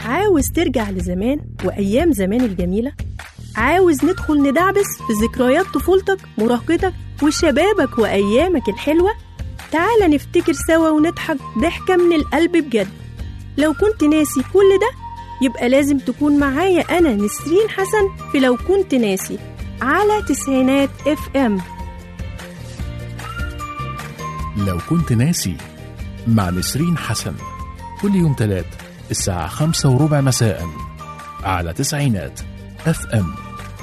عاوز ترجع لزمان وأيام زمان الجميلة عاوز ندخل ندعبس في ذكريات طفولتك مراهقتك وشبابك وأيامك الحلوة تعال نفتكر سوا ونضحك ضحكة من القلب بجد لو كنت ناسي كل ده يبقى لازم تكون معايا أنا نسرين حسن في لو كنت ناسي على تسعينات اف ام لو كنت ناسي مع نسرين حسن كل يوم تلات الساعة خمسة وربع مساء على تسعينات اف ام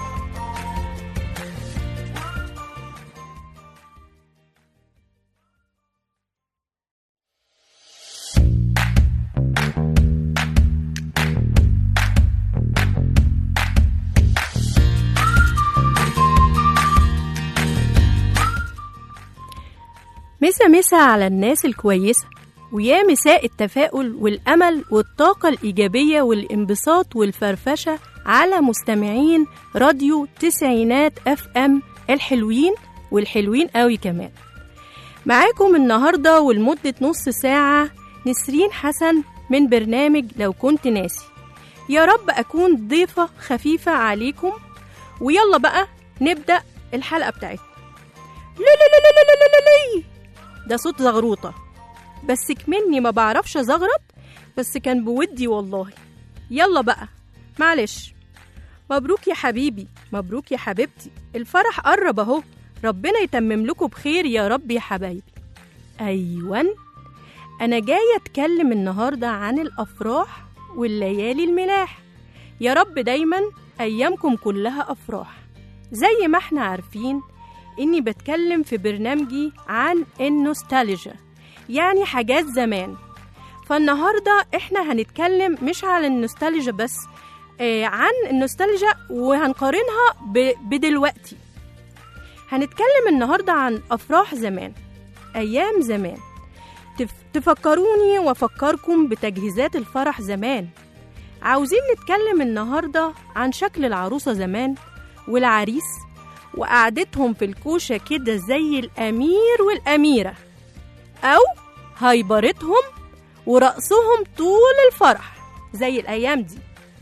مسا مسا على الناس الكويسة ويا مساء التفاؤل والأمل والطاقة الإيجابية والانبساط والفرفشة على مستمعين راديو تسعينات اف ام الحلوين والحلوين قوي كمان معاكم النهاردة ولمدة نص ساعة نسرين حسن من برنامج لو كنت ناسي يا رب أكون ضيفة خفيفة عليكم ويلا بقى نبدأ الحلقة بتاعتنا لا لا لا لا لا لا لا لا ده صوت زغروطة بس كمني ما بعرفش زغرط بس كان بودي والله يلا بقى معلش مبروك يا حبيبي مبروك يا حبيبتي الفرح قرب اهو ربنا يتمم لكم بخير يا رب يا حبايبي ايوان انا جايه اتكلم النهارده عن الافراح والليالي الملاح يا رب دايما ايامكم كلها افراح زي ما احنا عارفين اني بتكلم في برنامجي عن النوستالجيا يعني حاجات زمان فالنهارده احنا هنتكلم مش على النوستالجيا بس آه عن النوستالجيا وهنقارنها ب- بدلوقتي هنتكلم النهارده عن افراح زمان ايام زمان تف- تفكروني وافكركم بتجهيزات الفرح زمان عاوزين نتكلم النهارده عن شكل العروسه زمان والعريس وقعدتهم في الكوشة كده زي الأمير والأميرة أو هيبرتهم ورقصهم طول الفرح زي الأيام دي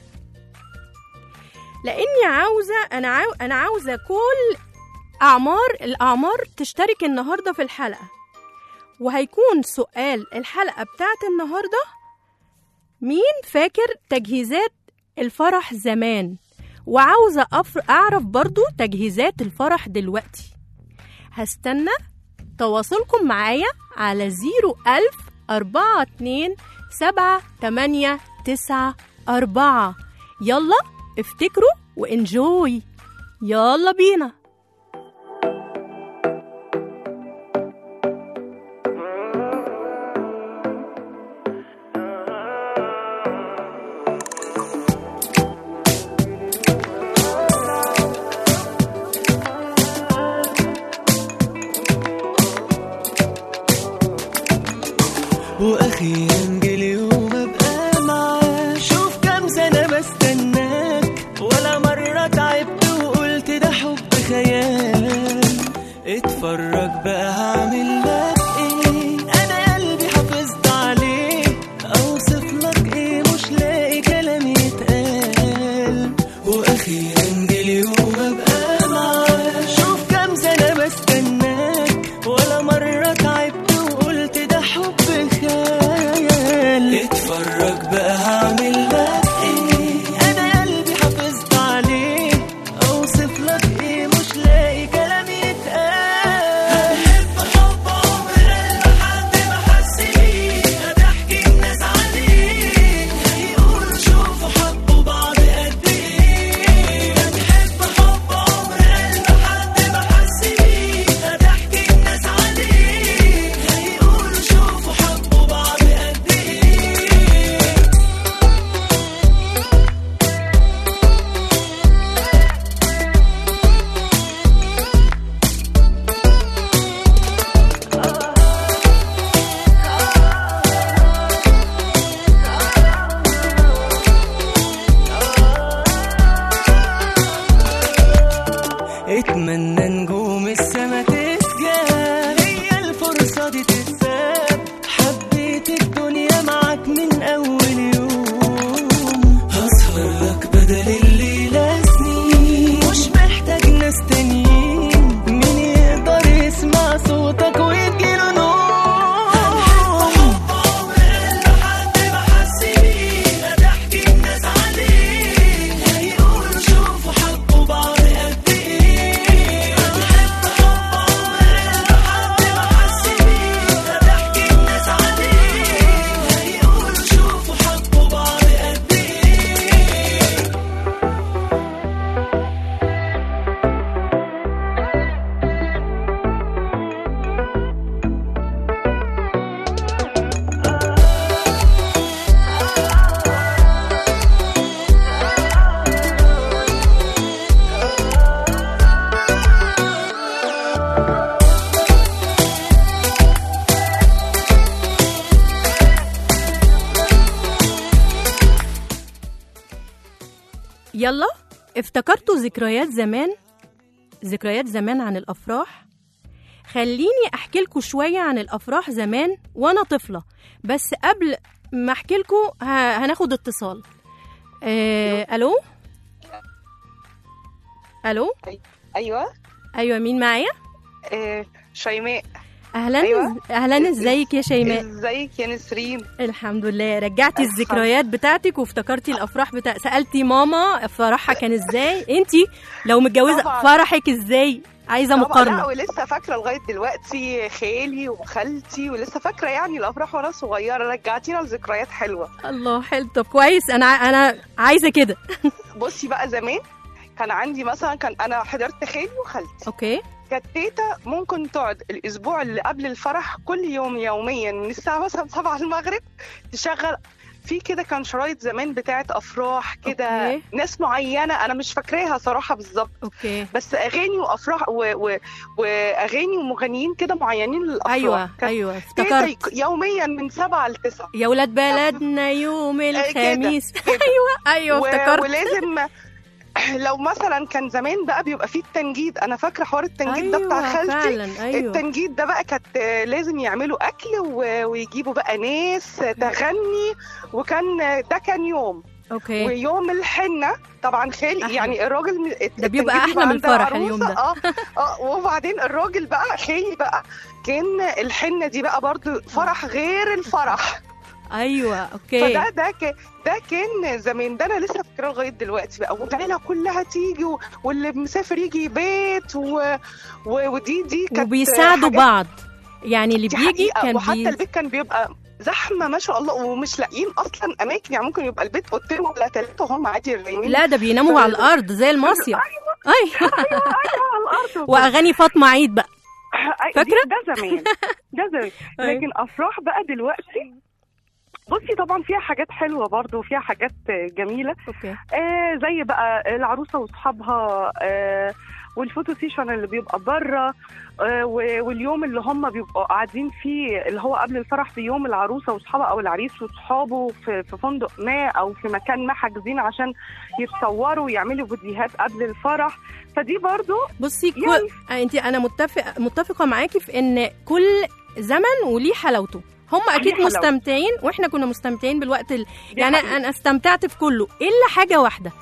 لأني عاوزة أنا عاو أنا عاوزة كل أعمار الأعمار تشترك النهاردة في الحلقة وهيكون سؤال الحلقة بتاعت النهاردة مين فاكر تجهيزات الفرح زمان وعاوزة أفر... أعرف برضو تجهيزات الفرح دلوقتي هستنى تواصلكم معايا على زيرو ألف أربعة اتنين سبعة تمانية تسعة أربعة يلا افتكروا وانجوي يلا بينا واخيرا جه اليوم ابقى معاك شوف كام سنه بستناك ولا مره تعبت وقلت ده حب خيال اتفرج بقى هعمل لك ايه انا قلبي حافظت عليه اوصف لك ايه مش لاقي كلام يتقال واخيرا جه اليوم ابقى معاك شوف كام سنه بستناك ولا مره تعبت وقلت ده حب خيال اتفرج بقى هعمل لك ايه انا قلبي حافظت عليه اوصف لك ايه مش لاقي كلام يتقال هحب حب يلا افتكرتوا ذكريات زمان ذكريات زمان عن الافراح خليني احكي لكم شويه عن الافراح زمان وانا طفله بس قبل ما احكي لكم هناخد اتصال آه، الو الو ايوه ايوه مين معايا آه شيماء اهلا أيوة. اهلا ازيك يا شيماء ازيك يا نسرين الحمد لله رجعتي الحمد. الذكريات بتاعتك وافتكرتي الافراح بتاع سالتي ماما فرحها كان ازاي انتي لو متجوزه طبعاً. فرحك ازاي عايزه طبعا لا مقارنه ولسه فاكره لغايه دلوقتي خالي وخالتي ولسه فاكره يعني الافراح وانا صغيره رجعتينا لذكريات حلوه الله حلو طب كويس انا انا عايزه كده بصي بقى زمان كان عندي مثلا كان انا حضرت خالي وخالتي اوكي كانت تيتا ممكن تقعد الاسبوع اللي قبل الفرح كل يوم يوميا من الساعه مثلا 7 المغرب تشغل في كده كان شرايط زمان بتاعت افراح كده أوكي. ناس معينه انا مش فاكراها صراحه بالظبط اوكي بس اغاني وافراح و... و... واغاني ومغنيين كده معينين للافراح ايوه كانت ايوه تيتا افتكرت يك- يوميا من سبعة لتسعة يا ولاد بلدنا يوم كده، الخميس كده. ايوه ايوه و... افتكرت ولازم لو مثلا كان زمان بقى بيبقى فيه التنجيد انا فاكره حوار التنجيد ده بتاع ايوه خالتي فعلا ايوه التنجيد ده بقى كانت لازم يعملوا اكل و... ويجيبوا بقى ناس تغني وكان ده كان يوم اوكي ويوم الحنه طبعا خالي أحلى. يعني الراجل ده بيبقى أحلى من عند الفرح العروسة. اليوم ده. اه اه وبعدين الراجل بقى خالي بقى كان الحنه دي بقى برضو فرح غير الفرح ايوه اوكي فده ده ك... ده كان زمان ده انا لسه فاكراه لغايه دلوقتي بقى والعيله كلها تيجي و... واللي مسافر يجي بيت و... و... ودي دي كانت وبيساعدوا حاجات- بعض يعني اللي دي بيجي حقيقة. كان وحتى بي... البيت كان بيبقى زحمه ما شاء الله ومش لاقيين اصلا اماكن يعني ممكن يبقى البيت اوضتين ولا ثلاثه وهم عادي رايمين لا ده بيناموا على الارض زي المصيف ايوه ايوه على الارض واغاني فاطمه عيد بقى أي- فاكرة؟ دي- ده زمان ده زمان أيوة. لكن افراح بقى دلوقتي بصي طبعا فيها حاجات حلوه برضه وفيها حاجات جميله اوكي آه زي بقى العروسه واصحابها آه والفوتو سيشن اللي بيبقى بره آه و- واليوم اللي هم بيبقوا قاعدين فيه اللي هو قبل الفرح في يوم العروسه واصحابها او العريس واصحابه في, في فندق ما او في مكان ما حاجزين عشان يتصوروا ويعملوا فيديوهات قبل الفرح فدي برضو بصي كل... يعني انت انا متفق متفقه معاكي في ان كل زمن وليه حلاوته هم اكيد حلاوته. مستمتعين واحنا كنا مستمتعين بالوقت ال... دي يعني حقيقة. انا استمتعت في كله الا حاجه واحده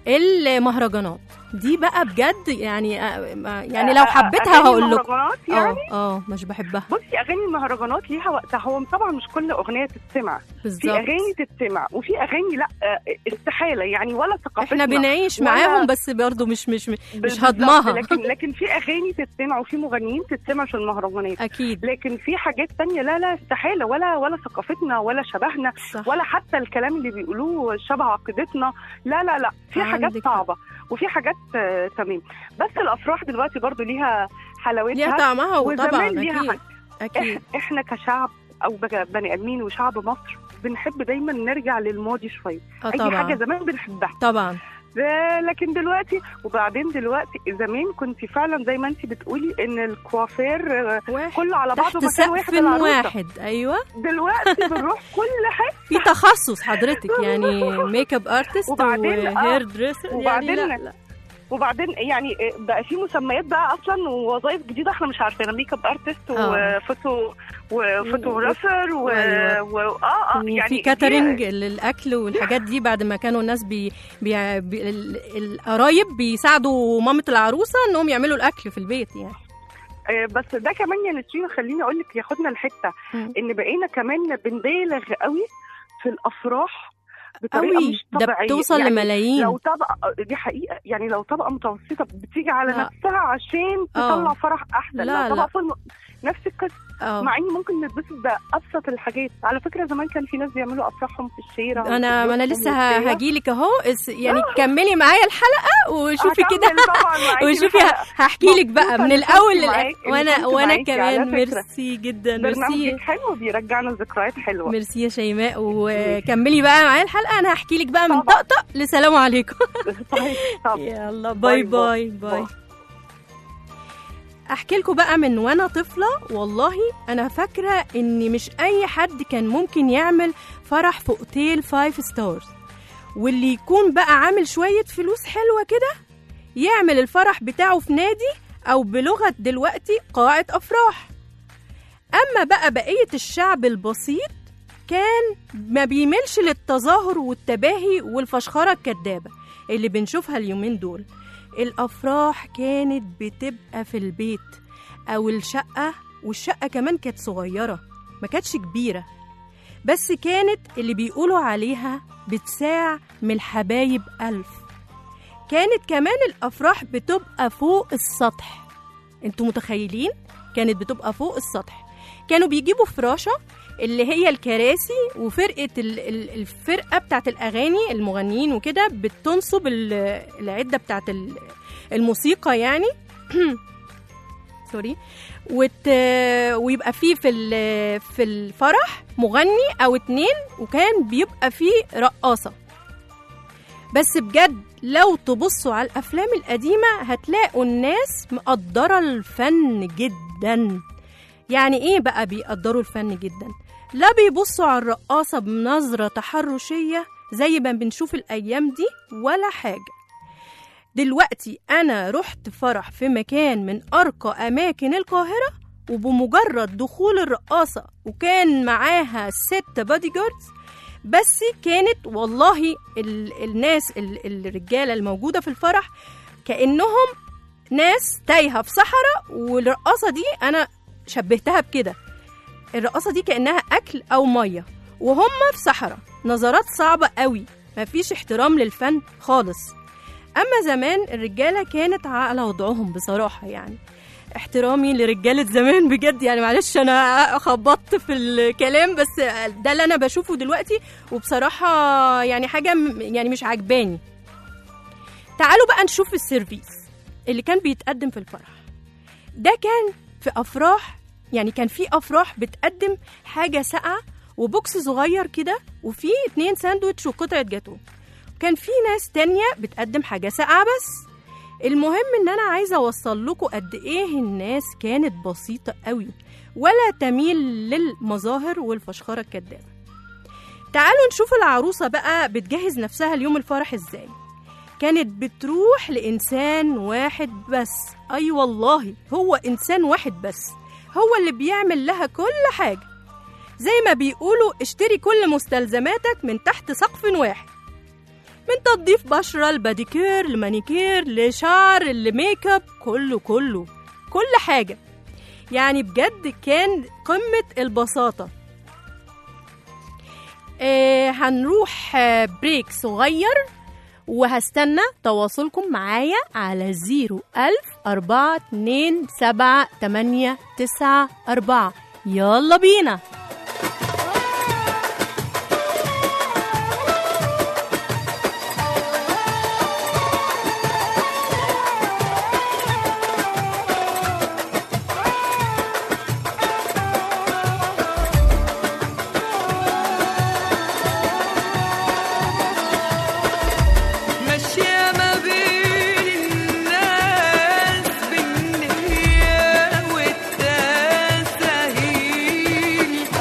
المهرجانات دي بقى بجد يعني آه، ما- يعني لو آه، حبيتها أغاني هقول لكم المهرجانات يعني اه اه مش بحبها بصي اغاني المهرجانات ليها وقتها هو طبعا مش كل اغنيه تتسمع في بالظبط اغاني تتسمع وفي اغاني لا آه، استحاله يعني ولا ثقافتنا احنا بنعيش ولا- معاهم بس برضو مش مش مش بالظبط، هضمها لكن لكن في اغاني تتسمع وفي مغنيين تتسمع في المهرجانات اكيد لكن في حاجات تانية لا لا استحاله ولا ولا ثقافتنا ولا شبهنا صح ولا حتى الكلام اللي بيقولوه شبه عقيدتنا لا لا لا في حاجات عندك حق. صعبه وفي حاجات آه، تمام بس الافراح دلوقتي برضو ليها حلاوتها ليها طعمها وطبعا وزمان ليها اكيد حاجة. اكيد إح- احنا كشعب او بقى بني ادمين وشعب مصر بنحب دايما نرجع للماضي شويه اه اي حاجه طبعا زمان بنحبها طبعا ده- لكن دلوقتي وبعدين دلوقتي زمان كنت فعلا زي ما انت بتقولي ان الكوافير آه، واحد كله على بعضه تحت مكان واحد سقف للعروسة. واحد ايوه دلوقتي بنروح كل حته في تخصص حضرتك يعني ميك اب ارتست وبعدين- آه. وهير دريسر يعني وبعدين لا لا وبعدين يعني آه، بقى في مسميات بقى اصلا ووظائف جديده احنا مش عارفينها ميك اب ارتست آه. وفوتو وفوتوغرافر و... أيوة. و... اه اه وفي يعني دي- كاترينج للاكل والحاجات دي بعد ما كانوا الناس بي, بي, بي ال- القرايب بيساعدوا مامة العروسة انهم يعملوا الاكل في البيت يعني آه، بس ده كمان يا نسرين خليني اقول لك ياخدنا الحته مم. ان بقينا كمان بنبالغ قوي في الافراح بطريقه قوي مش ده طبيعيه بتوصل يعني لملايين لو طبقه دي حقيقه يعني لو طبقه متوسطه بتيجي على آه. نفسها عشان آه. تطلع فرح احسن لا، لو لا. طبقه فوق نفس القصه اه مع اني ممكن نتبسط بابسط الحاجات على فكره زمان كان في ناس بيعملوا افراحهم في الشارع انا ما انا وفي لسه بيوتهم وبتاع. هجيلك اهو اس- يعني كملي معايا الحلقة وشوفي هكمل كده طبعا معاكي وشوفي الحلقة. هحكي لك بقى مبسوطة من إني الاول كنت للآخر معاكي، إني وانا كنت وانا معاكي على كمان فكرة. ميرسي جدا ميرسي برنامجك حلو بيرجعنا لذكريات حلوه ميرسي يا شيماء وكملي بقى معايا الحلقة انا هحكي لك بقى من طبعا. طقطق لسلام عليكم طيب طب يلا باي باي باي باي احكي لكم بقى من وانا طفله والله انا فاكره ان مش اي حد كان ممكن يعمل فرح في اوتيل فايف ستارز واللي يكون بقى عامل شوية فلوس حلوة كده يعمل الفرح بتاعه في نادي أو بلغة دلوقتي قاعة أفراح أما بقى بقية الشعب البسيط كان ما بيميلش للتظاهر والتباهي والفشخرة الكدابة اللي بنشوفها اليومين دول الأفراح كانت بتبقى في البيت أو الشقة والشقة كمان كانت صغيرة ما كانتش كبيرة بس كانت اللي بيقولوا عليها بتساع من الحبايب ألف كانت كمان الأفراح بتبقى فوق السطح انتوا متخيلين كانت بتبقى فوق السطح كانوا بيجيبوا فراشة اللي هي الكراسي وفرقة ال- ال- الفرقة بتاعت الأغاني المغنيين وكده بتنصب ال- العدة بتاعت ال- الموسيقى يعني سوري وت... ويبقى فيه في ال- في الفرح مغني او اتنين وكان بيبقى فيه رقاصه بس بجد لو تبصوا على الافلام القديمه هتلاقوا الناس مقدره الفن جدا يعني ايه بقى بيقدروا الفن جدا لا بيبصوا على الرقاصه بنظره تحرشيه زي ما بنشوف الايام دي ولا حاجه دلوقتي أنا رحت فرح في مكان من أرقى أماكن القاهرة وبمجرد دخول الرقاصة وكان معاها ست بادي جاردز بس كانت والله ال الناس ال الرجالة الموجودة في الفرح كأنهم ناس تايهة في صحراء والرقاصة دي أنا شبهتها بكده الرقاصة دي كأنها أكل أو مية وهم في صحراء نظرات صعبة قوي مفيش احترام للفن خالص اما زمان الرجاله كانت على وضعهم بصراحه يعني احترامي لرجاله زمان بجد يعني معلش انا خبطت في الكلام بس ده اللي انا بشوفه دلوقتي وبصراحه يعني حاجه م- يعني مش عجباني تعالوا بقى نشوف السيرفيس اللي كان بيتقدم في الفرح ده كان في افراح يعني كان في افراح بتقدم حاجه ساقعه وبوكس صغير كده وفيه اتنين ساندوتش وقطعه جاتوه كان في ناس تانية بتقدم حاجة ساقعة بس المهم ان انا عايزة اوصل لكم قد ايه الناس كانت بسيطة قوي ولا تميل للمظاهر والفشخرة الكدابة تعالوا نشوف العروسة بقى بتجهز نفسها ليوم الفرح ازاي كانت بتروح لإنسان واحد بس أي والله هو إنسان واحد بس هو اللي بيعمل لها كل حاجة زي ما بيقولوا اشتري كل مستلزماتك من تحت سقف واحد من تنظيف بشرة الباديكير المانيكير لشعر الميك اب كله كله كل حاجة يعني بجد كان قمة البساطة آه هنروح آه بريك صغير وهستنى تواصلكم معايا على زيرو ألف أربعة اتنين سبعة تمانية تسعة أربعة يلا بينا ماشية ما بين الناس بالنية والتساهيل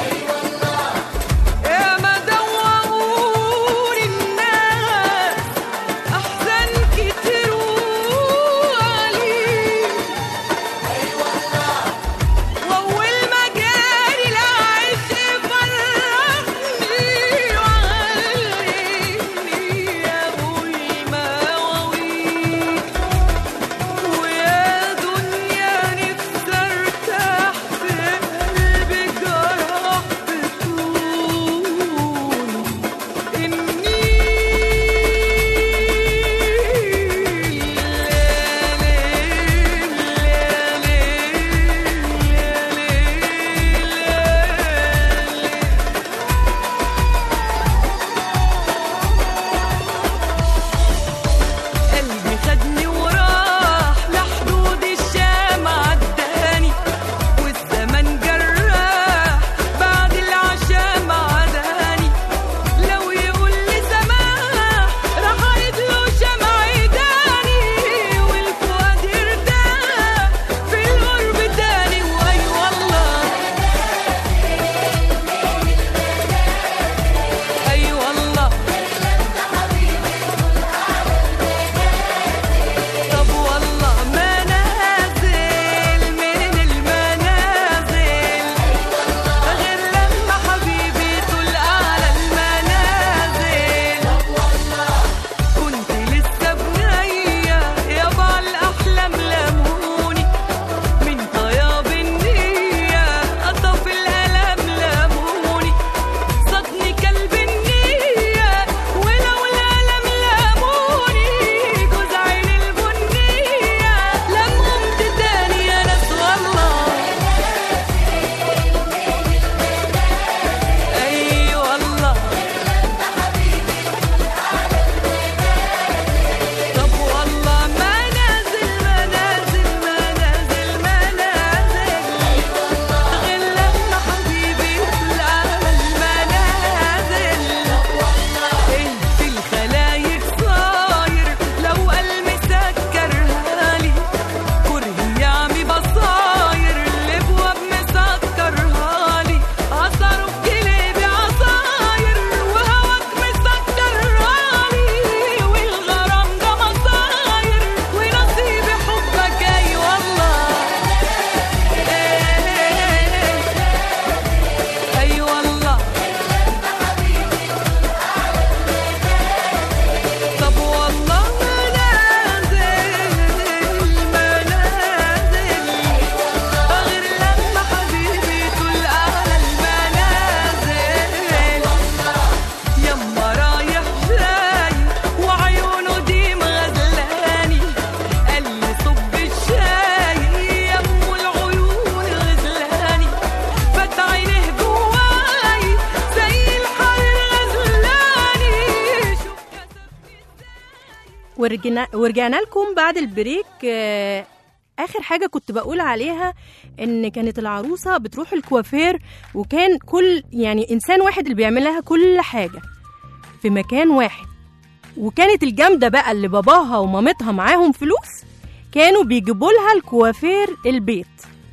ورجنا ورجعنا لكم بعد البريك آه، اخر حاجه كنت بقول عليها ان كانت العروسه بتروح الكوافير وكان كل يعني انسان واحد اللي بيعمل لها كل حاجه في مكان واحد وكانت الجامده بقى اللي باباها ومامتها معاهم فلوس كانوا بيجيبوا لها الكوافير البيت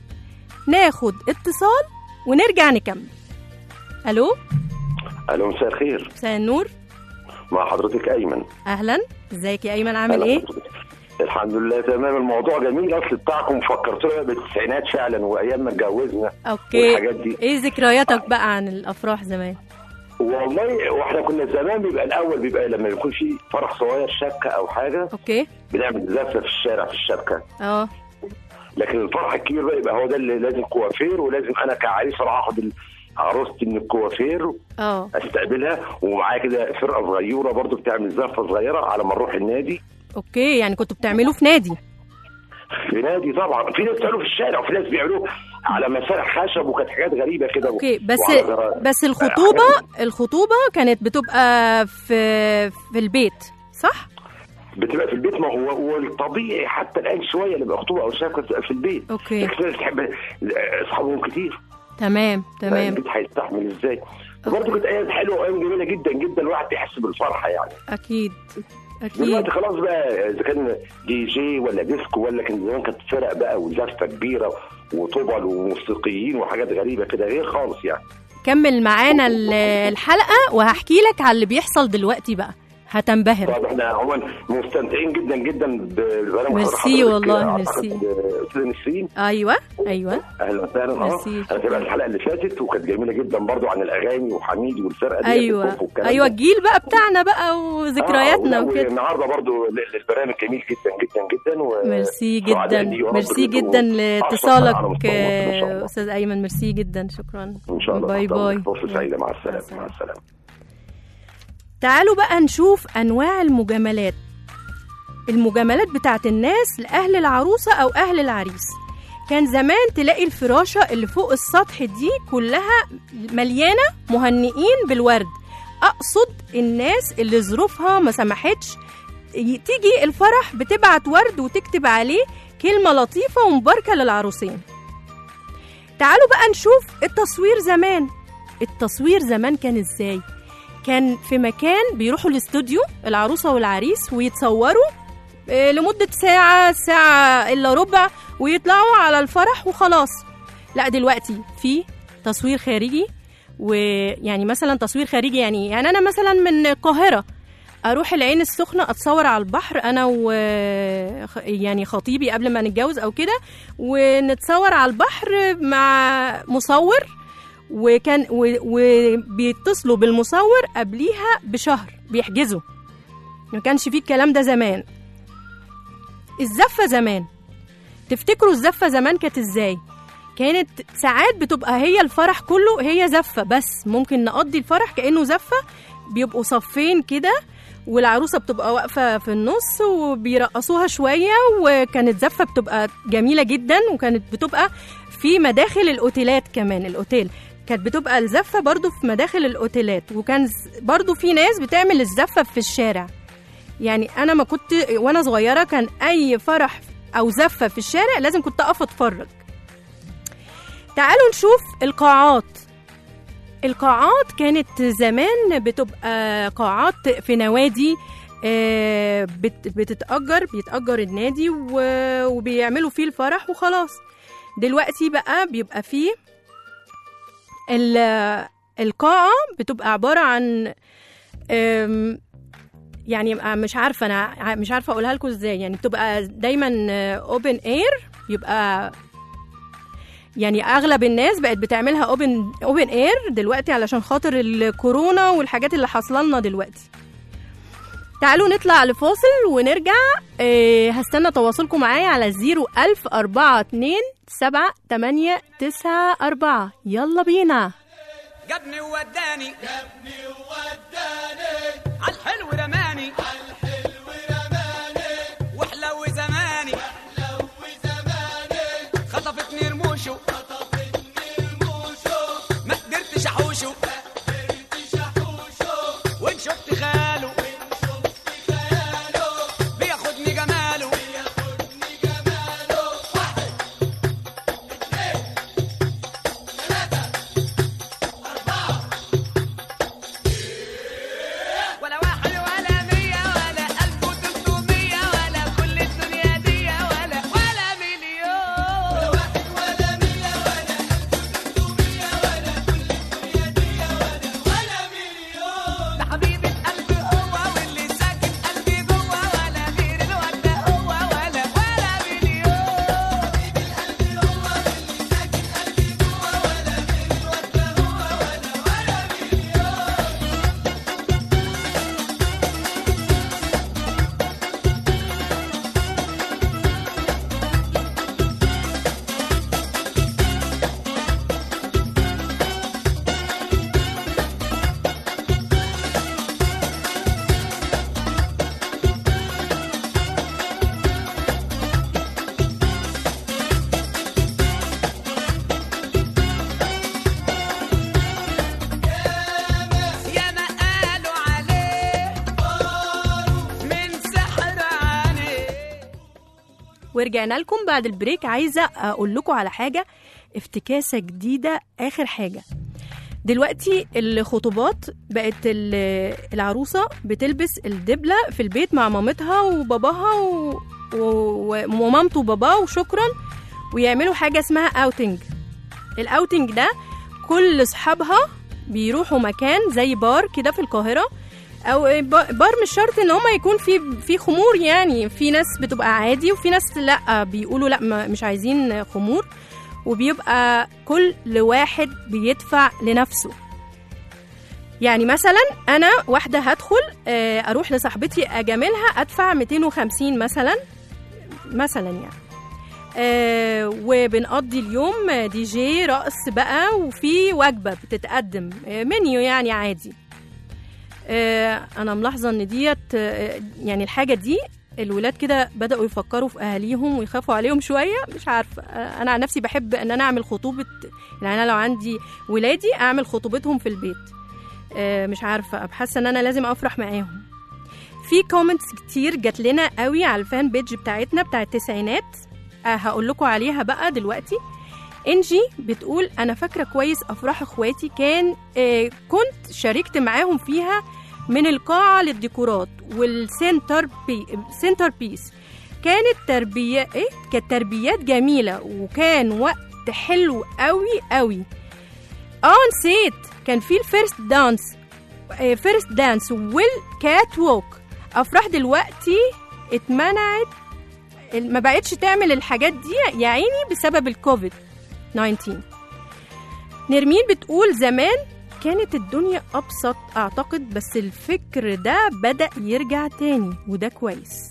ناخد اتصال ونرجع نكمل الو الو مساء الخير مساء النور مع حضرتك ايمن اهلا ازيك يا ايمن عامل أهلا ايه حضرتك. الحمد لله تمام الموضوع جميل اصل بتاعكم فكرتونا بالتسعينات فعلا وايام ما اتجوزنا اوكي والحاجات دي ايه ذكرياتك بقى عن الافراح زمان والله واحنا كنا زمان بيبقى الاول بيبقى لما يكون في فرح صغير شبكه او حاجه اوكي بنعمل زفه في الشارع في الشبكه اه لكن الفرح الكبير بقى يبقى هو ده اللي لازم كوافير ولازم انا كعريس اروح اخد عروستي من الكوافير اه استقبلها ومعايا كده فرقه صغيره برضو بتعمل زفه صغيره على ما نروح النادي اوكي يعني كنتوا بتعملوه في نادي في نادي طبعا في ناس بيعملوه في الشارع وفي ناس بيعملوه على مسارح خشب وكانت حاجات غريبه كده اوكي بس وعلى غرا- بس الخطوبه الخطوبه كانت بتبقى في في البيت صح بتبقى في البيت ما هو والطبيعي حتى الان شويه اللي بيبقى خطوبه او شبكه بتبقى في البيت اوكي لكن الناس بتحب اصحابهم كتير تمام تمام البيت هيستحمل ازاي وبرضه كانت ايام حلوه وايام جميله جدا جدا الواحد بيحس بالفرحه يعني اكيد اكيد دلوقتي خلاص بقى اذا كان دي جي ولا ديسكو ولا كان زمان كانت فرق بقى وزفه كبيره وطبل وموسيقيين وحاجات غريبه كده غير خالص يعني كمل معانا ال- الحلقه وهحكي لك على اللي بيحصل دلوقتي بقى هتنبهر طب احنا عموما مستمتعين جدا جدا بالبرنامج ميرسي حضرتك. والله، أعتقد، ميرسي. آه، استاذ نسرين ايوه ايوه اهلا وسهلا اه ميرسي. انا تابعت الحلقه اللي فاتت وكانت جميله جدا برضو عن الاغاني وحميد والفرقه دي ايوه ايوه الجيل بقى بتاعنا بقى وذكرياتنا وكده النهارده برضو ل- البرنامج جميل جدا جدا جدا و... ميرسي سعداء جدا بيه ورب ميرسي يبقوا جدا أحسن حلقة على لاتصالك مستوى مصر إن شاء آه، الله. استاذ ايمن ميرسي جدا شكرا ان شاء الله باي تحت باي أمرك. فرصه سعيده مع السلامه السلامة. مع السلامه تعالوا بقى نشوف انواع المجاملات المجاملات بتاعت الناس لاهل العروسه او اهل العريس كان زمان تلاقي الفراشه اللي فوق السطح دي كلها مليانه مهنئين بالورد اقصد الناس اللي ظروفها ما سمحتش ي- تيجي الفرح بتبعت ورد وتكتب عليه كلمه لطيفه ومباركه للعروسين تعالوا بقى نشوف التصوير زمان التصوير زمان كان ازاي كان في مكان بيروحوا الاستوديو العروسه والعريس ويتصوروا آه، لمده ساعه ساعه الا ربع ويطلعوا على الفرح وخلاص لا دلوقتي في تصوير خارجي ويعني مثلا تصوير خارجي يعني يعني انا مثلا من القاهره اروح العين السخنه اتصور على البحر انا و خ- يعني خطيبي قبل ما نتجوز او كده ونتصور على البحر مع مصور وكان و- وبيتصلوا بالمصور قبليها بشهر بيحجزوا ما كانش فيه الكلام ده زمان الزفه زمان تفتكروا الزفه زمان كانت ازاي كانت ساعات بتبقى هي الفرح كله هي زفه بس ممكن نقضي الفرح كانه زفه بيبقوا صفين كده والعروسه بتبقى واقفه في النص وبيرقصوها شويه وكانت زفه بتبقى جميله جدا وكانت بتبقى في مداخل الاوتيلات كمان الاوتيل كانت بتبقى الزفه برضو في مداخل الاوتيلات وكان ز- برضو في ناس بتعمل الزفه في الشارع يعني انا ما كنت وانا صغيره كان اي فرح او زفه في الشارع لازم كنت اقف اتفرج تعالوا نشوف القاعات القاعات كانت زمان بتبقى قاعات في نوادي آه، بت- بتتأجر بيتأجر النادي و- وبيعملوا فيه الفرح وخلاص دلوقتي بقى بيبقى فيه ال- القاعة بتبقى عبارة عن آم، يعني مش عارفة أنا ع- مش عارفة أقولها لكم إزاي يعني بتبقى دايما أوبن إير يبقى يعني اغلب الناس بقت بتعملها اوبن اوبن اير دلوقتي علشان خاطر الكورونا والحاجات اللي حاصله لنا دلوقتي تعالوا نطلع لفاصل ونرجع إيه هستنى تواصلكم معايا على 01042 7 8 9 4 يلا بينا جابني ووداني جابني ووداني عالحلو رماني عالحلو رماني وحلو زماني وحلو زماني خطفتني رموشه خطفتني رموشه ما قدرتش احوشه ما قدرتش احوشه وان شفت خاله وان شفت خياله ورجعنا لكم بعد البريك عايزه اقول لكم على حاجه افتكاسه جديده اخر حاجه دلوقتي الخطوبات بقت ال- العروسه بتلبس الدبله في البيت مع مامتها وباباها و... و... ومامته وباباه وشكرا ويعملوا حاجه اسمها اوتنج الاوتنج ده كل اصحابها بيروحوا مكان زي بار كده في القاهره او ب- بار مش شرط ان هما يكون في في خمور يعني في ناس بتبقى عادي وفي ناس لا بيقولوا لا ما- مش عايزين خمور وبيبقى كل واحد بيدفع لنفسه يعني مثلا انا واحده هدخل آه، اروح لصاحبتي اجاملها ادفع 250 مثلا مثلا يعني آه وبنقضي اليوم دي جي رقص بقى وفي وجبه بتتقدم آه منيو يعني عادي آه انا ملاحظه ان ديت آه يعني الحاجه دي الولاد كده بداوا يفكروا في اهاليهم ويخافوا عليهم شويه مش عارفه آه انا عن نفسي بحب ان انا اعمل خطوبه يعني انا لو عندي ولادي اعمل خطوبتهم في البيت آه مش عارفه حاسه ان انا لازم افرح معاهم في كومنتس كتير جات لنا قوي على الفان بيج بتاعتنا بتاع التسعينات آه هقول لكم عليها بقى دلوقتي انجي بتقول انا فاكره كويس افراح اخواتي كان آه كنت شاركت معاهم فيها من القاعه للديكورات والسنتر بي سنتر بيس كانت تربيه ايه كانت تربيات جميله وكان وقت حلو قوي قوي اه نسيت كان في الفيرست دانس فيرست دانس والكات ووك افراح دلوقتي اتمنعت ما بقتش تعمل الحاجات دي يا عيني بسبب الكوفيد 19 نرمين بتقول زمان كانت الدنيا أبسط أعتقد بس الفكر ده بدأ يرجع تاني وده كويس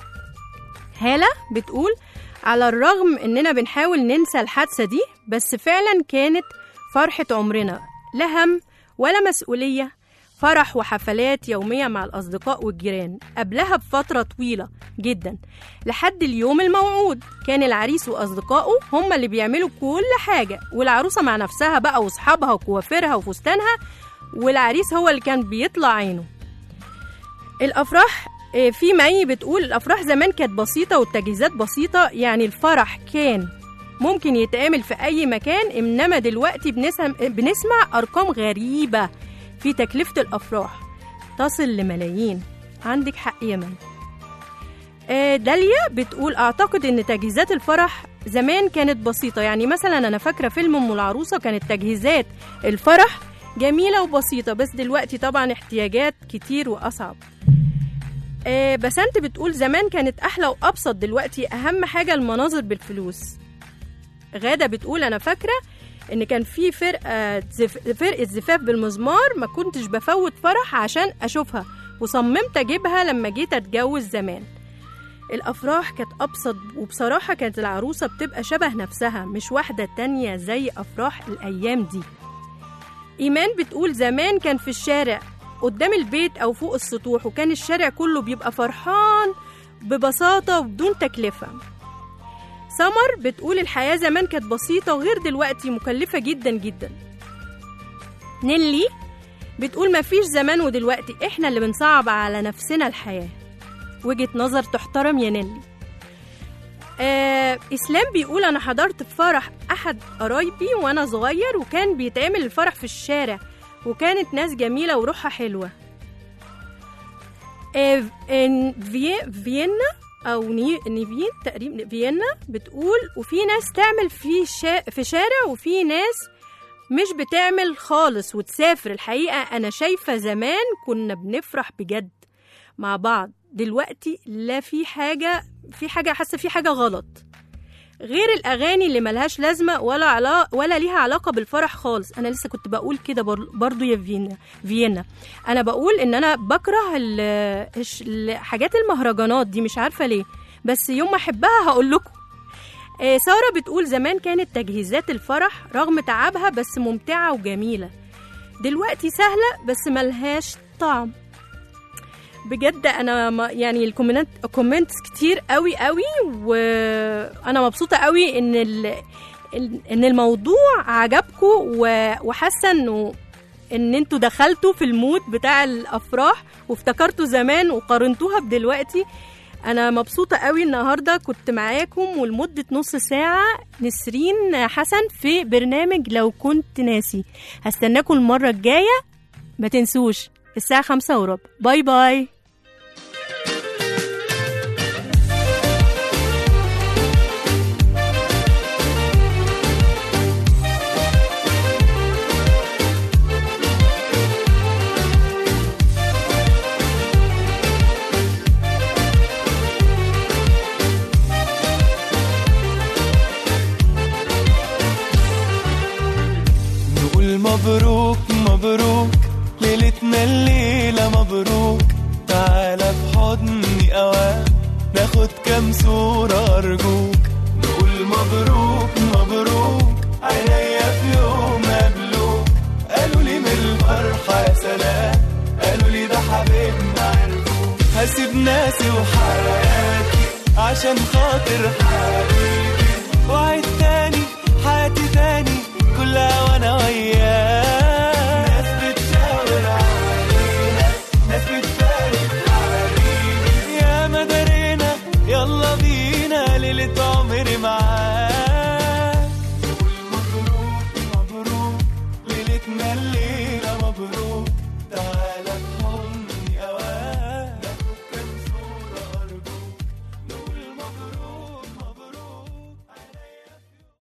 هالة بتقول على الرغم إننا بنحاول ننسى الحادثة دي بس فعلا كانت فرحة عمرنا لا هم ولا مسؤولية فرح وحفلات يومية مع الأصدقاء والجيران قبلها بفترة طويلة جدا لحد اليوم الموعود كان العريس وأصدقائه هم اللي بيعملوا كل حاجة والعروسة مع نفسها بقى وأصحابها وكوافيرها وفستانها والعريس هو اللي كان بيطلع عينه الأفراح آه، في مي بتقول الأفراح زمان كانت بسيطة والتجهيزات بسيطة يعني الفرح كان ممكن يتعمل في أي مكان إنما دلوقتي بنسمع, بنسمع أرقام غريبة في تكلفة الأفراح تصل لملايين عندك حق يا من آه، داليا بتقول أعتقد إن تجهيزات الفرح زمان كانت بسيطة يعني مثلا أنا فاكرة فيلم أم العروسة كانت تجهيزات الفرح جميلة وبسيطة بس دلوقتي طبعا احتياجات كتير وأصعب آه، بسنت بتقول زمان كانت أحلى وأبسط دلوقتي أهم حاجة المناظر بالفلوس غادة بتقول أنا فاكرة إن كان في فرقة زف... فرقة زفاف بالمزمار ما كنتش بفوت فرح عشان أشوفها وصممت أجيبها لما جيت أتجوز زمان الأفراح كانت أبسط وبصراحة كانت العروسة بتبقى شبه نفسها مش واحدة تانية زي أفراح الأيام دي إيمان بتقول زمان كان في الشارع قدام البيت أو فوق السطوح وكان الشارع كله بيبقى فرحان ببساطة وبدون تكلفة سمر بتقول الحياة زمان كانت بسيطة وغير دلوقتي مكلفة جدا جدا نيلي بتقول مفيش زمان ودلوقتي احنا اللي بنصعب على نفسنا الحياة وجهة نظر تحترم يا نيلي آه إسلام بيقول أنا حضرت في فرح أحد قرايبي وأنا صغير وكان بيتعمل الفرح في الشارع وكانت ناس جميلة وروحها حلوة آه إن في فيينا او ني... نيفين تقريبا فيينا بتقول وفي ناس تعمل في شا... في شارع وفي ناس مش بتعمل خالص وتسافر الحقيقه انا شايفه زمان كنا بنفرح بجد مع بعض دلوقتي لا في حاجه في حاجه حاسه في حاجه غلط غير الاغاني اللي ملهاش لازمه ولا علا... ولا ليها علاقه بالفرح خالص انا لسه كنت بقول كده بر... برضو يا فيينا فيينا انا بقول ان انا بكره ال... الش- ال- حاجات المهرجانات دي مش عارفه ليه بس يوم ما احبها هقول لكم آه، ساره بتقول زمان كانت تجهيزات الفرح رغم تعبها بس ممتعه وجميله دلوقتي سهله بس ملهاش طعم بجد انا ما يعني الكومنت كومنتس كتير قوي قوي وانا مبسوطه قوي ان ال... ال- ان الموضوع عجبكم و- وحاسه انه ان انتوا دخلتوا في المود بتاع الافراح وافتكرتوا زمان وقارنتوها بدلوقتي انا مبسوطه قوي النهارده كنت معاكم ولمده نص ساعه نسرين حسن في برنامج لو كنت ناسي هستناكم المره الجايه ما تنسوش الساعه خمسة وربع باي باي نقول مبروك مبروك ليلتنا الليلة مبروك تعالى بحضني أوام ناخد كام صورة أرجوك نقول مبروك مبروك عينيا في يوم قبلوك قالوا لي من الفرحة يا سلام قالوا لي ده حبيبنا عرفوك هسيب ناسي وحياتي عشان خاطر حياتي